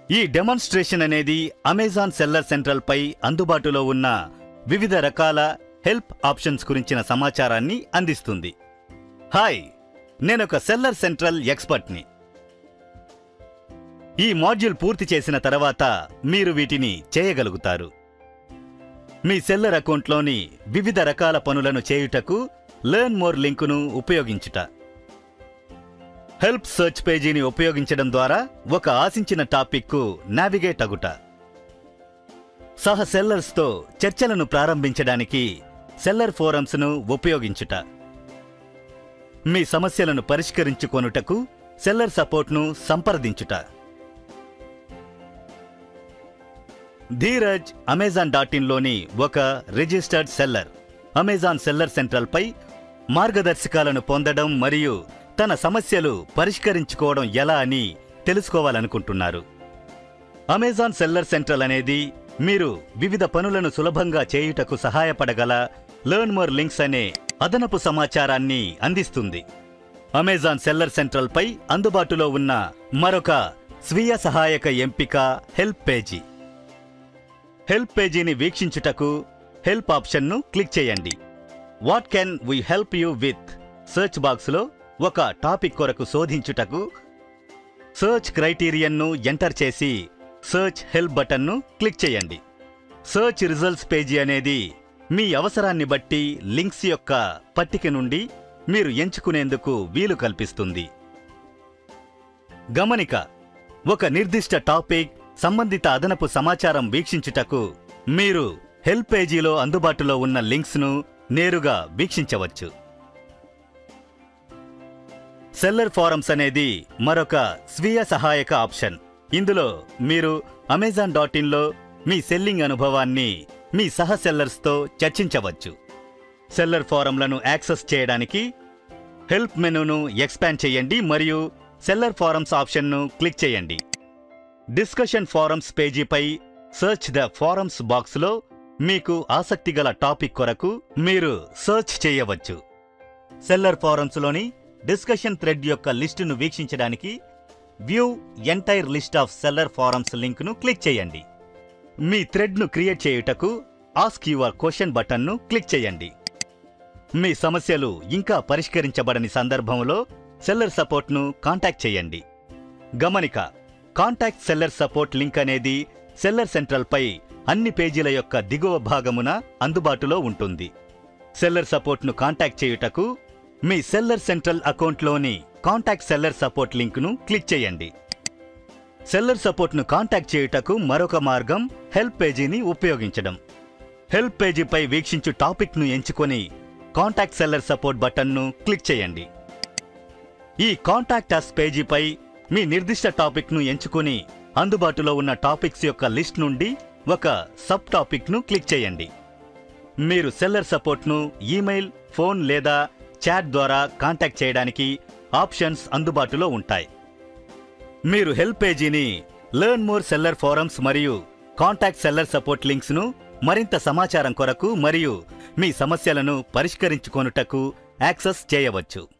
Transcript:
ఈ డెమాన్స్ట్రేషన్ అనేది Amazon seller central పై అందుబాటులో ఉన్న వివిధ రకాల హెల్ప్ ఆప్షన్స్ గురించిన సమాచారాన్ని అందిస్తుంది హాయ్ నేనొక సెల్లర్ సెంట్రల్ ఎక్స్పర్ట్ని ఈ మాడ్యూల్ పూర్తి చేసిన తర్వాత మీరు వీటిని చేయగలుగుతారు మీ సెల్లర్ అకౌంట్లోని వివిధ రకాల పనులను చేయుటకు లెర్న్ మోర్ లింకును ఉపయోగించుట హెల్ప్ సెర్చ్ పేజీని ఉపయోగించడం ద్వారా ఒక ఆశించిన టాపిక్కు నావిగేట్ అగుట సహ సెల్లర్స్తో చర్చలను ప్రారంభించడానికి సెల్లర్ ఫోరమ్స్ను ఉపయోగించుట మీ సమస్యలను పరిష్కరించుకొనుటకు సెల్లర్ సపోర్ట్ను సంప్రదించుట ధీరజ్ అమెజాన్ డాట్ ఇన్లోని ఒక రిజిస్టర్డ్ సెల్లర్ అమెజాన్ సెల్లర్ సెంట్రల్పై మార్గదర్శకాలను పొందడం మరియు తన సమస్యలు పరిష్కరించుకోవడం ఎలా అని తెలుసుకోవాలనుకుంటున్నారు అమెజాన్ సెల్లర్ సెంట్రల్ అనేది మీరు వివిధ పనులను సులభంగా చేయుటకు సహాయపడగల లెర్న్ మోర్ లింక్స్ అనే అదనపు సమాచారాన్ని అందిస్తుంది అమెజాన్ సెల్లర్ సెంట్రల్ పై అందుబాటులో ఉన్న మరొక స్వీయ సహాయక ఎంపిక హెల్ప్ పేజీ హెల్ప్ పేజీని వీక్షించుటకు హెల్ప్ ఆప్షన్ను క్లిక్ చేయండి what can we help you with search బాక్స్లో ఒక టాపిక్ కొరకు శోధించుటకు సెర్చ్ క్రైటీరియన్ను ఎంటర్ చేసి సెర్చ్ హెల్ప్ బటన్ను క్లిక్ చేయండి సెర్చ్ రిజల్ట్స్ పేజీ అనేది మీ అవసరాన్ని బట్టి లింక్స్ యొక్క పట్టిక నుండి మీరు ఎంచుకునేందుకు వీలు కల్పిస్తుంది గమనిక ఒక నిర్దిష్ట టాపిక్ సంబంధిత అదనపు సమాచారం వీక్షించుటకు మీరు హెల్ప్ పేజీలో అందుబాటులో ఉన్న లింక్స్ను నేరుగా వీక్షించవచ్చు సెల్లర్ ఫారమ్స్ అనేది మరొక స్వీయ సహాయక ఆప్షన్ ఇందులో మీరు అమెజాన్ డాట్ ఇన్లో మీ సెల్లింగ్ అనుభవాన్ని మీ సహ సెల్లర్స్తో చర్చించవచ్చు సెల్లర్ ఫారంలను యాక్సెస్ చేయడానికి హెల్ప్ మెనూను ఎక్స్పాండ్ చేయండి మరియు సెల్లర్ ఫారమ్స్ ఆప్షన్ను క్లిక్ చేయండి డిస్కషన్ ఫారమ్స్ పేజీపై సెర్చ్ ద ఫారమ్స్ బాక్స్లో మీకు ఆసక్తిగల టాపిక్ కొరకు మీరు సెర్చ్ చేయవచ్చు సెల్లర్ ఫారమ్స్లోని డిస్కషన్ థ్రెడ్ యొక్క లిస్టును వీక్షించడానికి view entire list of seller forums లింక్ను క్లిక్ చేయండి మీ థ్రెడ్ను క్రియేట్ చేయుటకు ఆస్క్ యువర్ క్వశ్చన్ బటన్ను క్లిక్ చేయండి మీ సమస్యలు ఇంకా పరిష్కరించబడని సందర్భంలో సెల్లర్ సపోర్ట్ను కాంటాక్ట్ చేయండి గమనిక కాంటాక్ట్ సెల్లర్ సపోర్ట్ లింక్ అనేది సెల్లర్ సెంట్రల్పై అన్ని పేజీల యొక్క దిగువ భాగమున అందుబాటులో ఉంటుంది సెల్లర్ సపోర్ట్ను కాంటాక్ట్ చేయుటకు మీ సెల్లర్ సెంట్రల్ అకౌంట్లోని కాంటాక్ట్ సెల్లర్ సపోర్ట్ లింక్ను క్లిక్ చేయండి సెల్లర్ సపోర్ట్ను కాంటాక్ట్ చేయుటకు మరొక మార్గం హెల్ప్ పేజీని ఉపయోగించడం హెల్ప్ పేజీపై వీక్షించు టాపిక్ను ఎంచుకొని కాంటాక్ట్ సెల్లర్ సపోర్ట్ బటన్ను క్లిక్ చేయండి ఈ కాంటాక్ట్ అస్ పేజీపై మీ నిర్దిష్ట టాపిక్ను ఎంచుకొని అందుబాటులో ఉన్న టాపిక్స్ యొక్క లిస్ట్ నుండి ఒక సబ్ టాపిక్ను క్లిక్ చేయండి మీరు సెల్లర్ సపోర్ట్ను ఈమెయిల్ ఫోన్ లేదా చాట్ ద్వారా కాంటాక్ట్ చేయడానికి ఆప్షన్స్ అందుబాటులో ఉంటాయి మీరు హెల్ప్ పేజీని లెర్న్ మోర్ సెల్లర్ ఫోరమ్స్ మరియు కాంటాక్ట్ సెల్లర్ సపోర్ట్ లింక్స్ను మరింత సమాచారం కొరకు మరియు మీ సమస్యలను పరిష్కరించుకొనుటకు యాక్సెస్ చేయవచ్చు